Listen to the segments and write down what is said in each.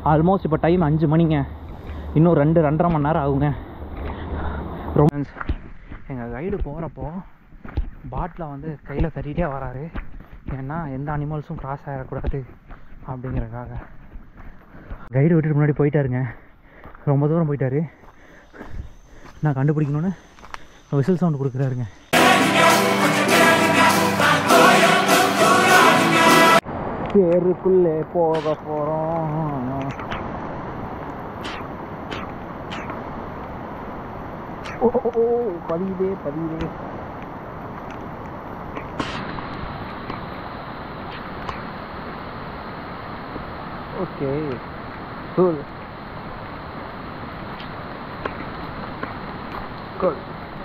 Almost இப்போ time அஞ்சு மணிங்க இன்னும் ரெண்டு ரெண்டரை மணி நேரம் ஆகுங்க ரொம்ப எங்கள் கைடு போகிறப்போ பாட்டில் வந்து கையில் தட்டிகிட்டே வராரு ஏன்னா எந்த அனிமல்ஸும் கிராஸ் ஆகிடக்கூடாது அப்படிங்கிறதுக்காக கைடு விட்டுட்டு முன்னாடி போயிட்டாருங்க ரொம்ப தூரம் போயிட்டாரு நான் கண்டுபிடிக்கணும்னு விசில் சவுண்ட் கொடுக்குறாருங்க பேருக்குள்ளே போக போகிறோம் ஓ ஓ, ஓ பதியுதே பதியுதே okay cool cool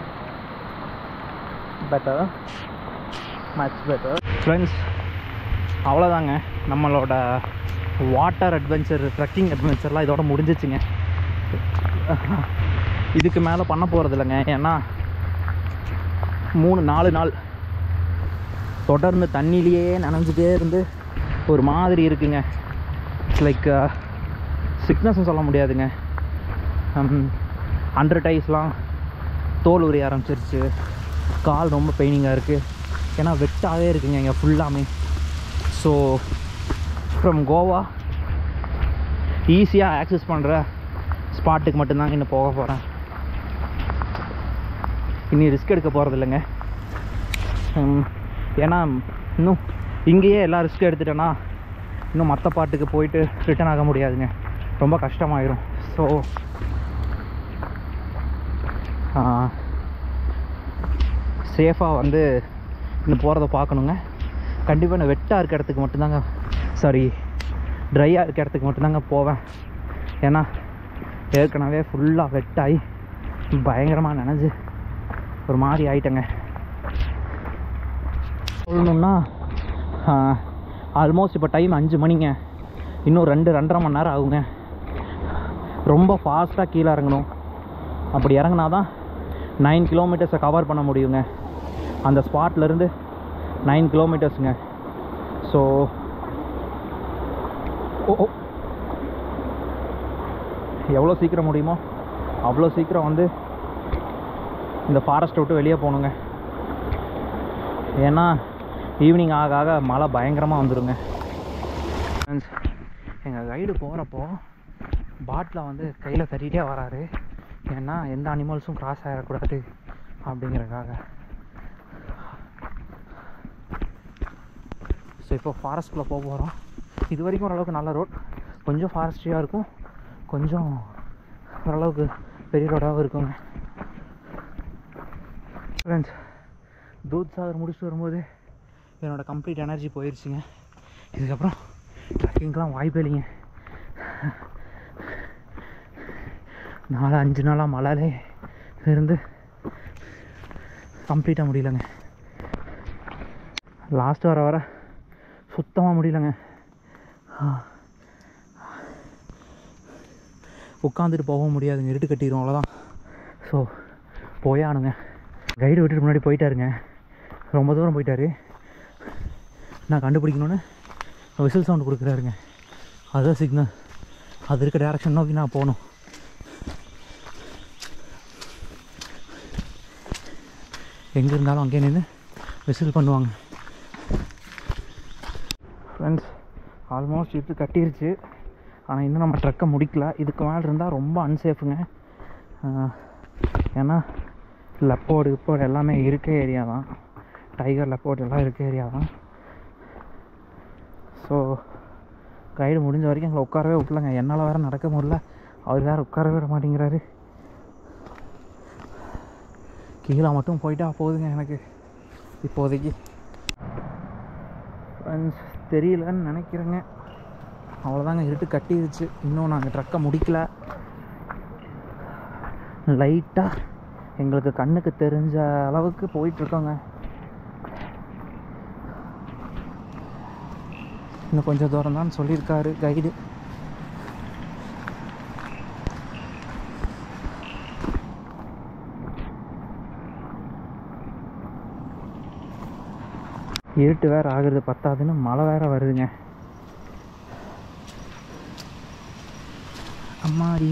better much better friends அவ்வளோதாங்க நம்மளோட வாட்டர் அட்வென்ச்சர் ட்ரெக்கிங் அட்வென்ச்சர்லாம் இதோட முடிஞ்சிச்சுங்க இதுக்கு மேலே பண்ண போகிறது இல்லைங்க ஏன்னா மூணு நாலு நாள் தொடர்ந்து தண்ணியிலேயே நனைஞ்சிட்டே இருந்து ஒரு மாதிரி இருக்குங்க இட்ஸ் லைக் சிக்னஸ்ன்னு சொல்ல முடியாதுங்க அண்டர் டைஸ்லாம் தோல் உரிய ஆரம்பிச்சிருச்சு கால் ரொம்ப பெயினிங்காக இருக்குது ஏன்னா வெட்டாகவே இருக்குங்க இங்கே ஃபுல்லாமே ஸோ ஃப்ரம் கோவா ஈஸியாக ஆக்சஸ் பண்ணுற ஸ்பாட்டுக்கு மட்டும்தாங்க இன்னும் போக போகிறேன் இனி ரிஸ்க் எடுக்க போகிறது இல்லைங்க ஹம், ஏன்னா இன்னும் இங்கேயே எல்லா ரிஸ்க் எடுத்துட்டேன்னா இன்னும் மற்ற பாட்டுக்கு போயிட்டு ரிட்டர்ன் ஆக முடியாதுங்க ரொம்ப கஷ்டமாயிரும் ஸோ சேஃபாக வந்து இன்னும் போகிறத பார்க்கணுங்க கண்டிப்பாக நான் வெட்டாக இருக்க இடத்துக்கு மட்டும்தாங்க சாரி ட்ரையாக இருக்க இடத்துக்கு மட்டும்தாங்க போவேன் ஏன்னா ஏற்கனவே ஃபுல்லாக வெட்டாகி பயங்கரமாக நனைஞ்சு ஒரு மாதிரி ஆயிட்டேங்க சொல்லணுன்னா ஆல்மோஸ்ட் இப்போ டைம் அஞ்சு மணிங்க இன்னும் ரெண்டு ரெண்டரை மணி நேரம் ஆகுங்க ரொம்ப ஃபாஸ்ட்டாக கீழே இறங்கணும் அப்படி இறங்குனா தான் நைன் கிலோமீட்டர்ஸை கவர் பண்ண முடியுங்க அந்த ஸ்பாட்லேருந்து நைன் கிலோமீட்டர்ஸுங்க ஸோ ஓ ஓ. எவ்வளோ சீக்கிரம் முடியுமோ அவ்வளோ சீக்கிரம் வந்து இந்த ஃபாரஸ்ட்டை விட்டு வெளியே போகணுங்க ஏன்னா ஈவினிங் ஆக ஆக மழை பயங்கரமாக வந்துடுங்க ஃப்ரெண்ட்ஸ் எங்கள் கைடு போகிறப்போ பாட்டில் வந்து கையில் தட்டிகிட்டே வராரு ஏன்னா எந்த அனிமல்ஸும் கிராஸ் ஆகிடக்கூடாது அப்படிங்கிறதுக்காக ஸோ இப்போ ஃபாரஸ்ட்குள்ளே போக போகிறோம் இது வரைக்கும் ஓரளவுக்கு நல்ல ரோட் கொஞ்சம் ஃபாரஸ்ட்ரியாக இருக்கும் கொஞ்சம் ஓரளவுக்கு பெரிய ரோடாகவும் இருக்குங்க ஃப்ரெண்ட்ஸ் தூத் சாகர் முடிச்சுட்டு வரும்போது என்னோட கம்ப்ளீட் எனர்ஜி போயிடுச்சுங்க இதுக்கப்புறம் ட்ரெக்கிங்க்கெலாம் வாய்ப்பே இல்லைங்க நாலு அஞ்சு நாளாக மழையிலே இருந்து கம்ப்ளீட்டாக முடியலங்க லாஸ்ட் வர வர சுத்தமாக முடியலங்க உட்காந்துட்டு போகவும் முடியாதுங்க இருட்டு கட்டிடும் அவ்வளோதான் ஸோ போயே ஆனுங்க கைடு விட்டுட்டு முன்னாடி போயிட்டாருங்க ரொம்ப தூரம் போயிட்டாரு நான் கண்டுபிடிக்கணும்னு விசில் சவுண்ட் கொடுக்குறாருங்க அதுதான் சிக்னல் அது இருக்க டேரக்ஷன் நோக்கி நான் போகணும் எங்கே இருந்தாலும் அங்கே நின்று விசில் பண்ணுவாங்க ஃப்ரெண்ட்ஸ் ஆல்மோஸ்ட் இது கட்டிருச்சு ஆனால் இன்னும் நம்ம ட்ரக்கை முடிக்கல இதுக்கு மேலே இருந்தால் ரொம்ப அன்சேஃபுங்க ஏன்னா லெப்போடு இப்போடு எல்லாமே இருக்க ஏரியா தான் டைகர் லெப்போர்ட் எல்லாம் இருக்க ஏரியா தான் ஸோ கைடு முடிஞ்ச வரைக்கும் எங்களை உட்காரவே விட்டலங்க என்னால் வேறு நடக்க முடியல அவர் வேறு உட்காரவே விட மாட்டேங்கிறாரு கீழே மட்டும் போயிட்டா போகுதுங்க எனக்கு இப்போதைக்கு ஃப்ரெண்ட்ஸ் தெரியலன்னு நினைக்கிறேங்க அவ்வளோதாங்க இருட்டு கட்டிருச்சு இன்னும் நாங்கள் ட்ரக்கை முடிக்கல லைட்டாக எங்களுக்கு கண்ணுக்கு தெரிஞ்ச அளவுக்கு போயிட்டுருக்கோங்க இன்னும் கொஞ்சம் தூரம் தான் சொல்லியிருக்காரு கைடு இருட்டு வேறு ஆகுறது பத்தாதுன்னு மழை வேற வருதுங்க அம்மாடி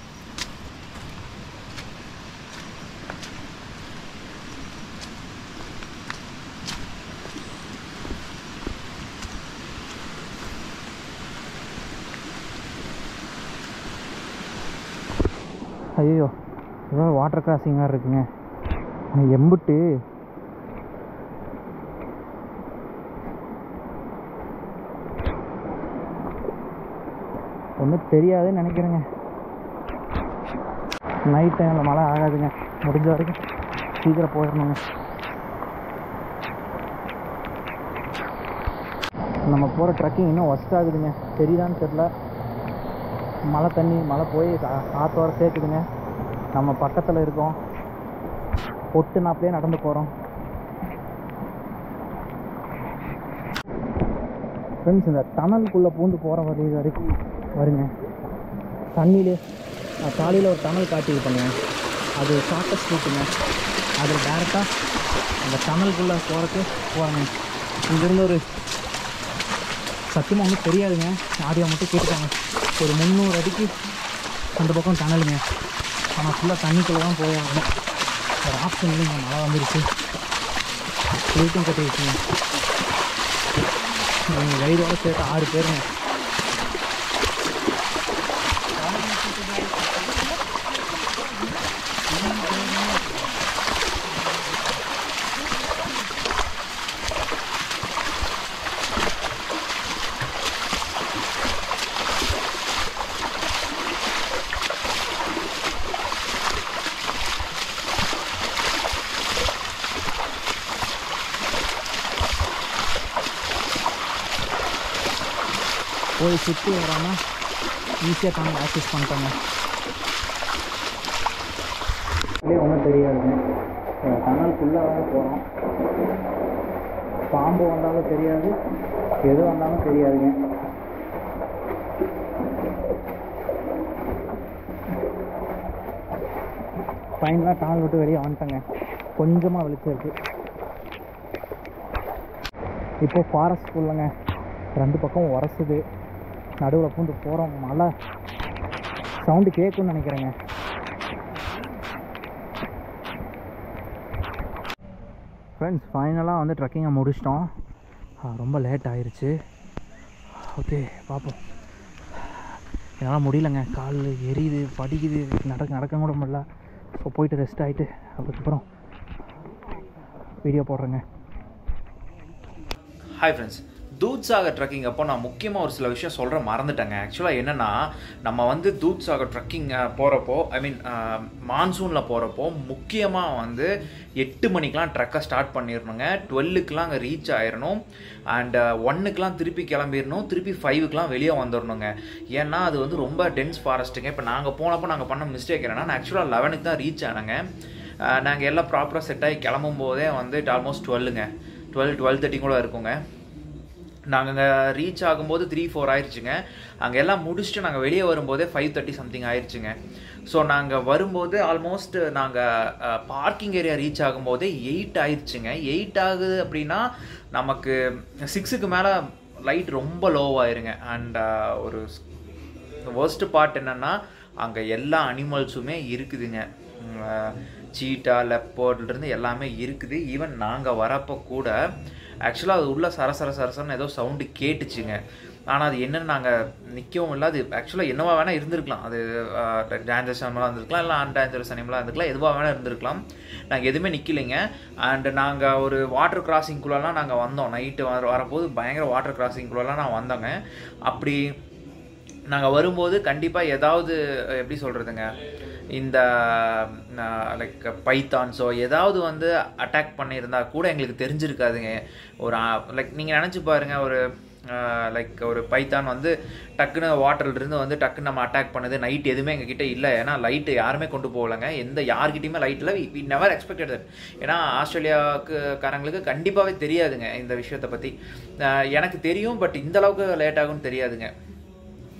ஐயோ ஏதோ வாட்டர் கிராசிங் மாதிரி இருக்குங்க எம்புட்டு ஒன்றும் தெரியாதுன்னு நினைக்கிறேங்க நைட் டைமில் மழை ஆகாதுங்க முடிஞ்ச வரைக்கும் சீக்கிரம் போயிடணுங்க நம்ம போகிற ட்ரக்கிங் இன்னும் ஒஸ்ட் ஆகுதுங்க தெரியுதான்னு தெரில மழை தண்ணி மழை போய் கா- காத்தோட சேர்க்குதுங்க நம்ம பக்கத்தில் இருக்கோம் ஒட்டு நாப்பிலே நடந்து போகிறோம் ஃப்ரெண்ட்ஸ் இந்த டனலுக்குள்ளே பூந்து போகிற வழி வரைக்கும் வருங்க தண்ணியிலே நான் காலையில் ஒரு டனல் காட்டியிருப்பேங்க அது ஷார்ட்டஸ்ட் ரூட்டுங்க அதில் டேரெக்டாக அந்த டனலுக்குள்ளே போகிறக்கு போகிறேங்க இங்கேருந்து ஒரு சத்தியமாக ஒன்றும் தெரியாதுங்க ஆடியோ மட்டும் கேட்டுக்காங்க ஒரு முந்நூறு அடிக்கு அந்த பக்கம் டனலுங்க ஆனால் ஃபுல்லாக தண்ணிக்குள்ளே தான் போய் ஆகணும் ஒரு ஆப்ஷன் இல்லைங்க மழை வந்துருச்சு ரூட்டும் கட்டி வச்சுங்க எங்கள் கைடோட சேர்த்து ஆறு பேருங்க போய் சுற்றி வராமல் ஈஸியாக டனல் ஆக்சஸ் பண்ணிட்டோங்க அப்படியே ஒன்றும் தெரியாதுங்க டனல் ஃபுல்லாக போகிறோம் பாம்பு வந்தாலும் தெரியாது எது வந்தாலும் தெரியாதுங்க ஃபைனலாக டனல் விட்டு வெளியே வந்துட்டேங்க கொஞ்சமாக வெளிச்சம் இருக்கு இப்போ ஃபாரஸ்ட் ஃபுல்லுங்க ரெண்டு பக்கம் உரசுது நடுவில் பூந்து போகிறோம் மழை சவுண்டு கேட்கும்னு நினைக்கிறேங்க ஃப்ரெண்ட்ஸ் ஃபைனலாக வந்து ட்ரக்கிங்கை முடிச்சிட்டோம் ஆ, ரொம்ப லேட் ஆயிருச்சு ஓகே பார்ப்போம் என்னால் முடியலங்க கால் எரியுது படிக்குது நடக்க நடக்க கூட முடியல இப்போ போயிட்டு ரெஸ்ட் ஆகிட்டு அதுக்கப்புறம் வீடியோ போடுறேங்க hi friends Dudh Sagar trekking அப்போ நான் முக்கியமாக ஒரு சில விஷயம் சொல்கிற மறந்துட்டேங்க ஆக்சுவலாக என்னென்னா நம்ம வந்து தூத் சாகர் ட்ரக்கிங் போகிறப்போ ஐ மீன் மான்சூனில் போகிறப்போ முக்கியமாக வந்து எட்டு மணிக்கெலாம் ட்ரக்கை ஸ்டார்ட் பண்ணிடணுங்க டுவெல்லுக்கெலாம் அங்கே ரீச் ஆயிடணும் அண்ட் ஒன்னுக்கெலாம் திருப்பி கிளம்பிடணும் திருப்பி ஃபைவுக்கெலாம் வெளியே வந்துடணுங்க ஏன்னா அது வந்து ரொம்ப டென்ஸ் ஃபாரஸ்ட்டுங்க இப்போ நாங்கள் போனப்போ நாங்கள் பண்ண மிஸ்டேக் என்னென்னா நான் ஆக்சுவலாக லெவனுக்கு தான் ரீச் ஆனேங்க நாங்கள் எல்லாம் ப்ராப்பராக செட் ஆகி கிளம்பும் போதே வந்து ஆல்மோஸ்ட் டுவெல்லுங்க டுவெல் டுவெல் தேர்ட்டி கூட இருக்குங்க நாங்கள் அங்கே ரீச் ஆகும்போது த்ரீ ஃபோர் ஆயிடுச்சுங்க அங்கே எல்லாம் முடிச்சுட்டு நாங்கள் வெளியே வரும்போதே ஃபைவ் தேர்ட்டி சம்திங் ஆயிடுச்சுங்க ஸோ நாங்கள் வரும்போது ஆல்மோஸ்ட் நாங்கள் பார்க்கிங் ஏரியா ரீச் ஆகும்போதே எயிட் ஆயிடுச்சுங்க எயிட் ஆகுது அப்படின்னா நமக்கு சிக்ஸுக்கு மேலே லைட் ரொம்ப லோவாயிருங்க அண்ட் ஒரு ஒர்ஸ்ட் பார்ட் என்னன்னா அங்கே எல்லா அனிமல்ஸுமே இருக்குதுங்க சீட்டா லெப்போர்ட்லேருந்து எல்லாமே இருக்குது ஈவன் நாங்கள் வரப்போ கூட ஆக்சுவலாக அது உள்ள சரசர சரசரன்னு ஏதோ சவுண்டு கேட்டுச்சுங்க ஆனால் அது என்னன்னு நாங்கள் நிற்கவும் இல்லை அது ஆக்சுவலாக என்னவா வேணால் இருந்திருக்கலாம் அது டேஞ்சரஸ் அனிமலாக இருந்திருக்கலாம் இல்லை அன்டேஞ்சரஸ் அனிமலாக இருந்திருக்கலாம் எதுவாக வேணால் இருந்திருக்கலாம் நாங்கள் எதுவுமே நிற்கலைங்க அண்ட் நாங்கள் ஒரு வாட்டர் கிராசிங்குள்ளெல்லாம் நாங்கள் வந்தோம் நைட்டு வர வரப்போது பயங்கர வாட்டர் கிராசிங்குள்ளெல்லாம் நான் வந்தோங்க அப்படி நாங்கள் வரும்போது கண்டிப்பாக ஏதாவது எப்படி சொல்கிறதுங்க இந்த லைக் பைத்தான்ஸோ ஏதாவது வந்து அட்டாக் பண்ணியிருந்தா கூட எங்களுக்கு தெரிஞ்சிருக்காதுங்க ஒரு லைக் நீங்கள் நினச்சி பாருங்கள் ஒரு லைக் ஒரு பைத்தான் வந்து டக்குன்னு வாட்டர்லேருந்து வந்து டக்குன்னு நம்ம அட்டாக் பண்ணுது நைட் எதுவுமே எங்ககிட்ட இல்லை ஏன்னா லைட்டு யாருமே கொண்டு போகலைங்க எந்த யார்கிட்டயுமே லைட் இல்லை வி நெவர் எக்ஸ்பெக்டட் தட் ஏன்னா ஆஸ்திரேலியாவுக்கு காரங்களுக்கு கண்டிப்பாகவே தெரியாதுங்க இந்த விஷயத்தை பற்றி எனக்கு தெரியும் பட் இந்த அளவுக்கு லேட் ஆகும்னு தெரியாதுங்க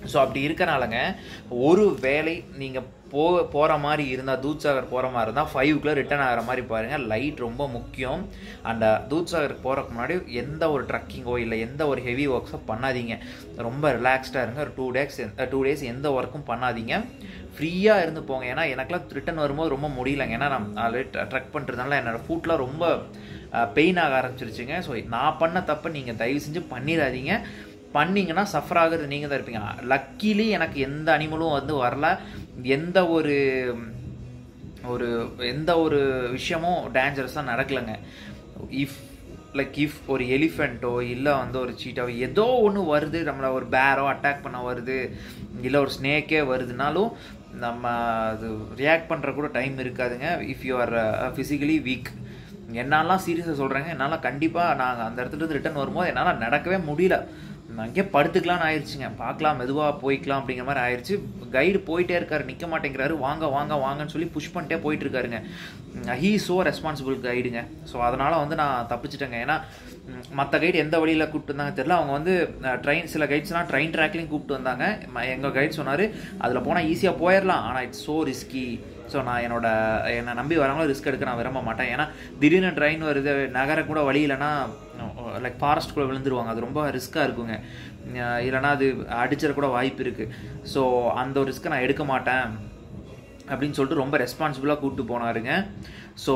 ஸோ அப்படி இருக்கனாலங்க ஒரு வேலை நீங்கள் போ போகிற மாதிரி இருந்தால் தூத்சாகர் போகிற மாதிரி இருந்தால் ஃபைவ்க்குள்ளே ரிட்டர்ன் ஆகிற மாதிரி பாருங்கள் லைட் ரொம்ப முக்கியம் அண்ட் தூத்சாகருக்கு போகிறதுக்கு முன்னாடி எந்த ஒரு ட்ரக்கிங்கோ இல்லை எந்த ஒரு ஹெவி ஒர்க்ஸோ பண்ணாதீங்க ரொம்ப ரிலாக்ஸ்டாக இருங்க ஒரு டூ டேஸ் டூ டேஸ் எந்த ஒர்க்கும் பண்ணாதீங்க ஃப்ரீயாக இருந்து போங்க ஏன்னா எனக்குலாம் ரிட்டன் வரும்போது ரொம்ப முடியலங்க ஏன்னா நான் ஆல்ரெடி ட்ரக் பண்ணுறதுனால என்னோடய ஃபுட்லாம் ரொம்ப பெயின் ஆக ஆரம்பிச்சிருச்சுங்க ஸோ நான் பண்ண தப்பை நீங்கள் தயவு செஞ்சு பண்ணிடாதீங்க பண்ணிங்கன்னா சஃபர் ஆகுறது நீங்கள் தான் இருப்பீங்க லக்கிலி எனக்கு எந்த அனிமலும் வந்து வரல எந்த ஒரு ஒரு எந்த ஒரு விஷயமும் டேஞ்சரஸாக நடக்கலைங்க இஃப் லைக் இஃப் ஒரு எலிஃபெண்ட்டோ இல்லை வந்து ஒரு சீட்டாவோ ஏதோ ஒன்று வருது நம்மளை ஒரு பேரோ அட்டாக் பண்ண வருது இல்லை ஒரு ஸ்னேக்கே வருதுனாலும் நம்ம அது ரியாக்ட் பண்ணுற கூட டைம் இருக்காதுங்க if you are physically weak என்னாலாம் சீரியஸாக சொல்கிறேங்க என்னால் கண்டிப்பாக நாங்கள் அந்த இடத்துல இருந்து ரிட்டர்ன் வரும்போது என்னால் நடக்கவே முடியல அங்கேயே படுத்துக்கலாம்னு ஆயிடுச்சுங்க பார்க்கலாம் மெதுவாக போய்க்கலாம் அப்படிங்கிற மாதிரி ஆயிடுச்சு கைடு போயிட்டே இருக்காரு நிற்க மாட்டேங்கிறாரு வாங்க வாங்க வாங்கன்னு சொல்லி புஷ் பண்ணிட்டே போயிட்டு இருக்காருங்க ஹீ ஸோ ரெஸ்பான்சிபிள் கைடுங்க ஸோ அதனால் வந்து நான் தப்பிச்சிட்டேங்க ஏன்னா மற்ற கைடு எந்த வழியில் கூப்பிட்டு வந்தாங்க தெரியல அவங்க வந்து ட்ரெயின் சில கைட்ஸ்லாம் ட்ரெயின் ட்ராக்லையும் கூப்பிட்டு வந்தாங்க எங்கள் கைட் சொன்னார் அதில் போனால் ஈஸியாக போயிடலாம் ஆனால் இட்ஸ் ஸோ ரிஸ்கி ஸோ நான் என்னோட என்னை நம்பி வரவங்களும் ரிஸ்க் எடுக்க நான் விரும்ப மாட்டேன் ஏன்னா திடீர்னு ட்ரெயின் வருது நகர கூட வழி இல்லைன்னா லைக் ஃபாரஸ்ட்குள்ளே விழுந்துருவாங்க அது ரொம்ப ரிஸ்க்காக இருக்குங்க இல்லைனா அது அடிச்சிட கூட வாய்ப்பு இருக்குது ஸோ அந்த ஒரு ரிஸ்க்கை நான் எடுக்க மாட்டேன் அப்படின்னு சொல்லிட்டு ரொம்ப ரெஸ்பான்சிபிளாக கூப்பிட்டு போனாருங்க ஸோ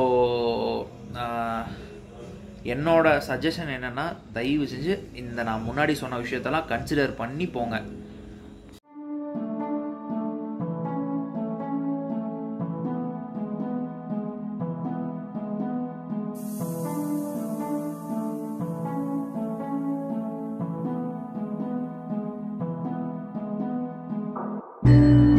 என்னோட சஜஷன் என்னென்னா தயவு செஞ்சு இந்த நான் முன்னாடி சொன்ன விஷயத்தெல்லாம் கன்சிடர் பண்ணி போங்க thank you